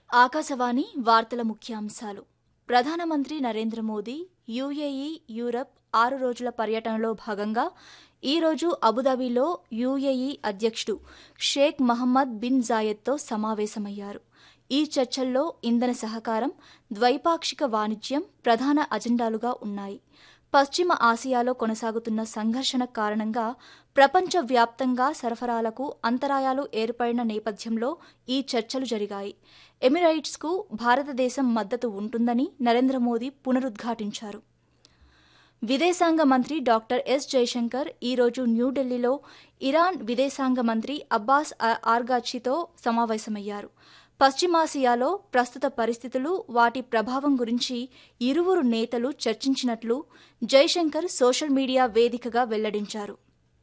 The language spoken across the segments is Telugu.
ఆకాశవాణి వార్తల ముఖ్యాంశాలు ప్రధానమంత్రి నరేంద్ర మోదీ యుఏఈ యూరప్ ఆరు రోజుల పర్యటనలో భాగంగా ఈరోజు అబుదాబిలో యుఏఈ అధ్యక్షుడు షేక్ మహమ్మద్ బిన్ జాయెద్తో సమావేశమయ్యారు ఈ చర్చల్లో ఇంధన సహకారం ద్వైపాక్షిక వాణిజ్యం ప్రధాన అజెండాలుగా ఉన్నాయి పశ్చిమ ఆసియాలో కొనసాగుతున్న సంఘర్షణ కారణంగా ప్రపంచవ్యాప్తంగా సరఫరాలకు అంతరాయాలు ఏర్పడిన నేపథ్యంలో ఈ చర్చలు జరిగాయి ఎమిరైట్స్కు భారతదేశం మద్దతు ఉంటుందని నరేంద్ర మోదీ పునరుద్ఘాటించారు విదేశాంగ మంత్రి డాక్టర్ ఎస్ జయశంకర్ ఈరోజు న్యూఢిల్లీలో ఇరాన్ విదేశాంగ మంత్రి అబ్బాస్ ఆర్గాచితో సమావేశమయ్యారు పశ్చిమాసియాలో ప్రస్తుత పరిస్థితులు వాటి ప్రభావం గురించి ఇరువురు నేతలు చర్చించినట్లు జైశంకర్ సోషల్ మీడియా వేదికగా వెల్లడించారు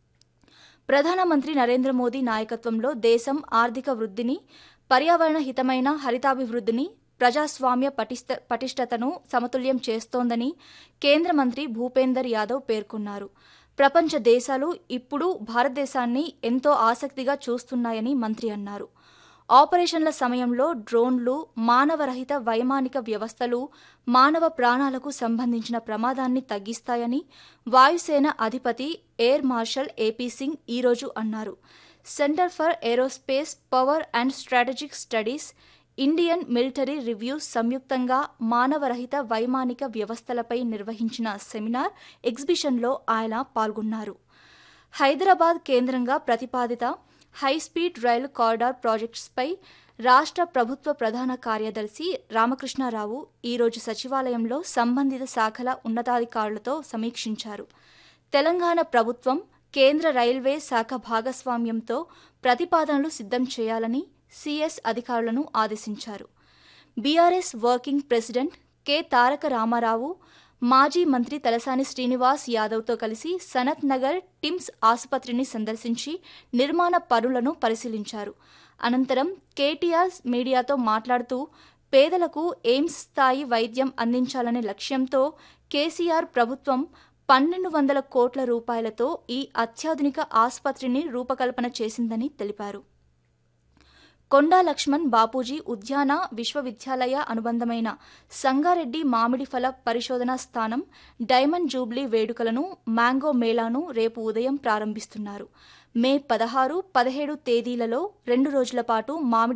ప్రధానమంత్రి నరేంద్ర మోదీ నాయకత్వంలో దేశం ఆర్థిక వృద్ధిని పర్యావరణ హితమైన హరితాభివృద్ధిని ప్రజాస్వామ్య పటిష్ట పటిష్టతను సమతుల్యం చేస్తోందని కేంద్ర మంత్రి భూపేందర్ యాదవ్ పేర్కొన్నారు ప్రపంచ దేశాలు ఇప్పుడు భారతదేశాన్ని ఎంతో ఆసక్తిగా చూస్తున్నాయని మంత్రి అన్నారు ఆపరేషన్ల సమయంలో డ్రోన్లు మానవరహిత వైమానిక వ్యవస్థలు మానవ ప్రాణాలకు సంబంధించిన ప్రమాదాన్ని తగ్గిస్తాయని వాయుసేన అధిపతి ఎయిర్ మార్షల్ ఏపీ సింగ్ ఈరోజు అన్నారు centre for aerospace power and strategic studies Indian military reviews సంయుక్తంగా మానవరహిత వైమానిక వ్యవస్థలపై నిర్వహించిన సెమినార్ ఎగ్జిబిషన్లో ఆయన పాల్గొన్నారు హైదరాబాద్ కేంద్రంగా ప్రతిపాదిత హైస్పీడ్ రైలు కారిడార్ ప్రాజెక్ట్స్పై రాష్ట్ర ప్రభుత్వ ప్రధాన కార్యదర్శి రామకృష్ణారావు ఈరోజు సచివాలయంలో సంబంధిత శాఖల ఉన్నతాధికారులతో సమీక్షించారు తెలంగాణ ప్రభుత్వం కేంద్ర రైల్వే శాఖ భాగస్వామ్యంతో ప్రతిపాదనలు సిద్ధం చేయాలని సీఎస్ అధికారులను ఆదేశించారు BRS working president K Taraka Ramarao మాజీ మంత్రి తలసాని శ్రీనివాస్ యాదవ్తో కలిసి సనత్ నగర్ టిమ్స్ ఆసుపత్రిని సందర్శించి నిర్మాణ పనులను పరిశీలించారు అనంతరం కేటీఆర్ మీడియాతో మాట్లాడుతూ పేదలకు ఎయిమ్స్ స్థాయి వైద్యం అందించాలనే లక్ష్యంతో కేసీఆర్ ప్రభుత్వం పన్నెండు వందల కోట్ల రూపాయలతో ఈ అత్యాధునిక ఆసుపత్రిని రూపకల్పన చేసిందని తెలిపారు కొండా లక్ష్మణ్ బాపూజీ ఉద్యాన విశ్వవిద్యాలయ అనుబంధమైన సంగారెడ్డి మామిడి ఫల పరిశోధనా స్థానం డైమండ్ జూబ్లీ వేడుకలను మ్యాంగో మేళాను రేపు ఉదయం ప్రారంభిస్తున్నారు మే పదహారు పదిహేడు తేదీలలో రెండు రోజుల పాటు మామిడి